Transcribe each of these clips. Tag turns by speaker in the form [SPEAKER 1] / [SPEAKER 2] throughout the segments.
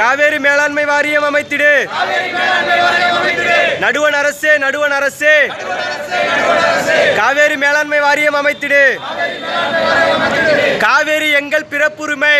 [SPEAKER 1] காவேரி மேலாண்மை வாரியம் அமைத்திடு நடுவண் அரசே நடுவண் அரசே காவேரி மேலாண்மை வாரியம் அமைத்திடு காவேரி எங்கள் பிறப்புரிமை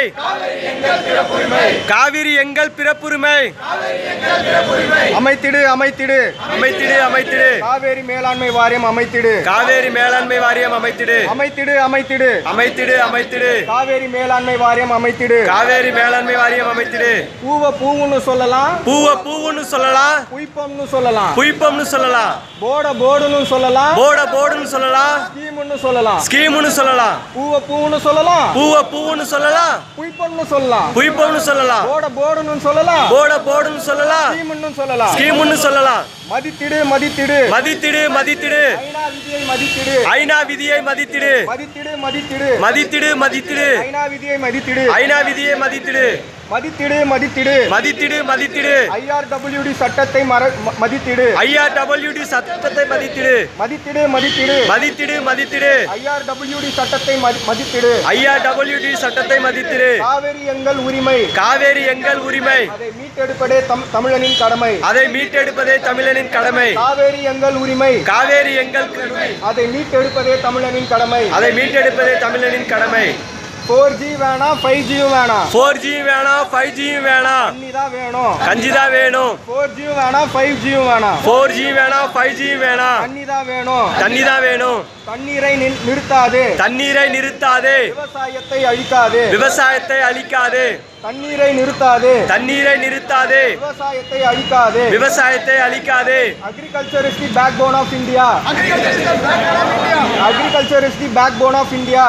[SPEAKER 1] காவிரி எங்கள் பிறப்புரிமை
[SPEAKER 2] அமைத்திடு அமைத்திடு
[SPEAKER 1] அமைத்திடு அமைத்திடு
[SPEAKER 2] காவேரி மேலாண்மை வாரியம் அமைத்திடு
[SPEAKER 1] காவேரி மேலாண்மை வாரியம் அமைத்திடு
[SPEAKER 2] அமைத்திடு அமைத்திடு
[SPEAKER 1] அமைத்திடு அமைத்திடு
[SPEAKER 2] காவேரி மேலாண்மை வாரியம் அமைத்திடு
[SPEAKER 1] காவேரி மேலாண்மை வாரியம் அமைத்திடு
[SPEAKER 2] பூவ பூவுன்னு சொல்லலாம்
[SPEAKER 1] பூவ பூவுன்னு சொல்லலாம்
[SPEAKER 2] புய்ப்பம்னு சொல்லலாம்
[SPEAKER 1] புய்ப்பம்னு சொல்லலாம்
[SPEAKER 2] போட போர்டுன்னு சொல்லலாம்
[SPEAKER 1] போட போர்டுன்னு சொல்லலாம்
[SPEAKER 2] ஸ்கீம்னு சொல்லலாம்
[SPEAKER 1] ஸ்கீம்னு சொல்லலாம்
[SPEAKER 2] பூவ பூவுன்னு சொல்லலாம்
[SPEAKER 1] பூவ பூவுன்னு சொல்லலாம்
[SPEAKER 2] புய்ப்பம்னு சொல்லலாம்
[SPEAKER 1] புய்ப்பம்னு சொல்லலாம்
[SPEAKER 2] போட போர்டுன்னு சொல்லலாம்
[SPEAKER 1] போட போர்டுன்னு சொல்லலாம்
[SPEAKER 2] ஸ்கீம்னு சொல்லலாம்
[SPEAKER 1] ஸ்கீம்னு சொல்லலாம்
[SPEAKER 2] மதித்திடு மதித்திடு
[SPEAKER 1] மதித்திடு மதித்திடு
[SPEAKER 2] ஐநா விதியை மதித்திடு
[SPEAKER 1] ஐநா விதியை மதித்திடு
[SPEAKER 2] மதித்திடு மதித்திடு
[SPEAKER 1] மதித்திடு மதித்திடு
[SPEAKER 2] ஐநா விதியை மதித்திடு
[SPEAKER 1] ஐநா விதியை மதித்திடு
[SPEAKER 2] மதித்திடு மதித்திடு
[SPEAKER 1] மதித்திடு மதித்திடு
[SPEAKER 2] ஐஆர்டபிள்யூடி சட்டத்தை மற ம- மதித்திடு
[SPEAKER 1] ஐஆர்டபிள்யூடி சட்டத்தை மதித்திடு
[SPEAKER 2] மதித்திடு மதித்திடு
[SPEAKER 1] மதித்திடு மதித்திடு
[SPEAKER 2] ஐஆர்டபிள்யூடி சட்டத்தை மதி- மதித்திடு
[SPEAKER 1] ஐஆர்டபிள்யூடி சட்டத்தை மதித்திடு
[SPEAKER 2] காவிரி எங்கள் உரிமை
[SPEAKER 1] காவேரி எங்கள் உரிமை
[SPEAKER 2] அதை மீட்டெடுப்பதே தம் தமிழனின் கடமை
[SPEAKER 1] அதை மீட்டெடுப்பதே தமிழனின் கடமை
[SPEAKER 2] காவேரி எங்கள் உரிமை
[SPEAKER 1] காவேரி எங்கள் கடமை
[SPEAKER 2] அதை மீட்டெடுப்பதே தமிழனின் கடமை
[SPEAKER 1] அதை மீட்டெடுப்பதே தமிழனின் கடமை
[SPEAKER 2] ஃபோர் ஜி வேணாம் ஃபைவ் ஜியும் வேணாம்
[SPEAKER 1] ஃபோர் ஜி வேணாம் ஃபைவ் ஜியும் வேணாம்
[SPEAKER 2] தண்ணி தான் வேணும்
[SPEAKER 1] கஞ்சி தான் வேணும்
[SPEAKER 2] ஃபோர் ஜியும் வேணாம் ஃபைவ் ஜியும் வேணாம்
[SPEAKER 1] ஃபோர் ஜி வேணாம் ஃபைவ் ஜி வேணாம்
[SPEAKER 2] தண்ணி தான் வேணும்
[SPEAKER 1] தண்ணி தான் வேணும்
[SPEAKER 2] தண்ணீரை நின்- நிறுத்தாதே
[SPEAKER 1] தண்ணீரை நிறுத்தாதே
[SPEAKER 2] விவசாயத்தை அழிக்காதே
[SPEAKER 1] விவசாயத்தை அழிக்காதே
[SPEAKER 2] தண்ணீரை நிறுத்தாதே
[SPEAKER 1] தண்ணீரை நிறுத்தாதே
[SPEAKER 2] விவசாயத்தை அழிக்காதே
[SPEAKER 1] விவசாயத்தை அழிக்காதே
[SPEAKER 2] agriculture is the backbone of India agriculture is the backbone of India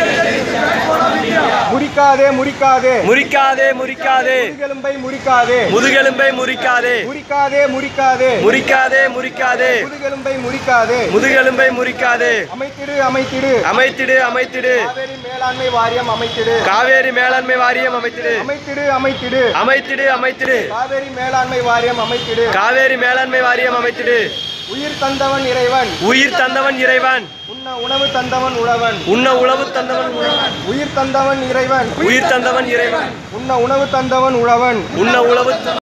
[SPEAKER 2] முறிக்காதே முறிக்காதே
[SPEAKER 1] முறிக்காதே முறிக்காதே
[SPEAKER 2] முதுகெலும்பை முறிக்காதே
[SPEAKER 1] முதுகெலும்பை முறிக்காதே
[SPEAKER 2] முறிக்காதே முறிக்காதே
[SPEAKER 1] முறிக்காதே முறிக்காதே
[SPEAKER 2] முதுகெலும்பை முறிக்காதே
[SPEAKER 1] முதுகெலும்பை முறிக்காதே
[SPEAKER 2] அமைத்திடு அமைத்திடு
[SPEAKER 1] அமைத்திடு அமைத்திடு
[SPEAKER 2] காவேரி மேலாண்மை வாரியம் அமைத்திடு
[SPEAKER 1] காவேரி மேலாண்மை வாரியம் அமைத்திடு
[SPEAKER 2] அமைத்திடு அமைத்திடு
[SPEAKER 1] அமைத்திடு அமைத்திடு
[SPEAKER 2] காவேரி மேலாண்மை வாரியம் அமைத்திடு
[SPEAKER 1] காவேரி மேலாண்மை வாரியம் அமைத்திடு
[SPEAKER 2] உயிர் தந்தவன் இறைவன்
[SPEAKER 1] உயிர் தந்தவன் இறைவன்
[SPEAKER 2] உண்ண உணவு தந்தவன் உழவன்
[SPEAKER 1] உண்ண உழவு தந்தவன் உழவன்
[SPEAKER 2] உயிர் தந்தவன் இறைவன்
[SPEAKER 1] உயிர் தந்தவன் இறைவன்
[SPEAKER 2] உண்ண உணவு தந்தவன் உழவன்
[SPEAKER 1] உண்ண உழவு